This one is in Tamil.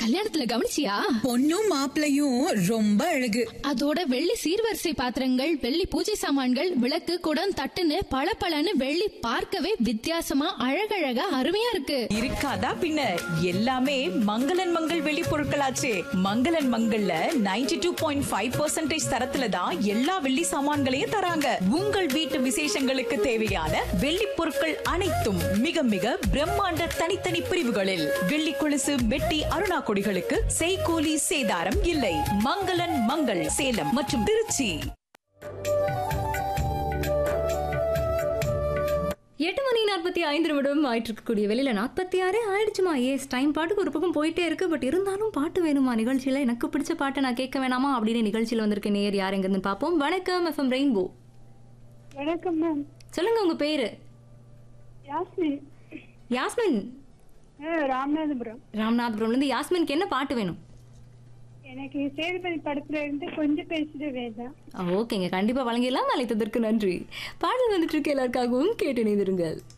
கல்யாணத்துல கவனிச்சியா பொண்ணும் மாப்பிளையும் ரொம்ப அழகு அதோட வெள்ளி சீர்வரிசை பாத்திரங்கள் வெள்ளி பூஜை சாமான்கள் விளக்கு குடம் தட்டுன்னு பளபளன்னு வெள்ளி பார்க்கவே வித்தியாசமா அழகழகா அருமையா இருக்கு இருக்காதா பின்ன எல்லாமே மங்களன் மங்கள் வெளி பொருட்களாச்சே மங்களன் மங்கள்ல 92.5% டூ பாயிண்ட் ஃபைவ் பர்சன்டேஜ் தரத்துல தான் எல்லா வெள்ளி சாமான்களையும் தராங்க உங்கள் வீட்டு விசேஷங்களுக்கு தேவையான வெள்ளி பொருட்கள் அனைத்தும் மிக மிக பிரம்மாண்ட தனித்தனி பிரிவுகளில் வெள்ளி கொலுசு வெட்டி அருணா கொடிகளுக்கு செய்கூலி சேதாரம் இல்லை மங்களன் மங்கள் சேலம் மற்றும் திருச்சி எட்டு மணி நாற்பத்தி ஐந்து நிமிடம் ஆயிட்டு இருக்கக்கூடிய வெளியில நாற்பத்தி ஆறே ஆயிடுச்சுமா எஸ் டைம் பாட்டுக்கு ஒரு பக்கம் போயிட்டே இருக்கு பட் இருந்தாலும் பாட்டு வேணுமா நிகழ்ச்சியில எனக்கு பிடிச்ச பாட்டை நான் கேட்க வேணாமா அப்படின்னு நிகழ்ச்சியில் வந்திருக்க நேர் யார் எங்கிருந்து பார்ப்போம் வணக்கம் எஃப்எம் ரெயின்போ வணக்கம் மேம் சொல்லுங்க உங்க பேரு யாஸ்மின் யாஸ்மின் ஆ, ராமநாதபுரம் ராமநாதபுரம்ல இருந்து யாஸ்மின்க்கு என்ன பாட்டு வேணும் எனக்கு சேதுபதி படத்துல இருந்து கொஞ்சம் பேசுறது வேண்டாம் ஓகேங்க கண்டிப்பா வழங்கிடலாம் அழைத்ததற்கு நன்றி பாடல் வந்துட்டு இருக்க எல்லாருக்காகவும் கேட்டு இணைந்திருங்கள்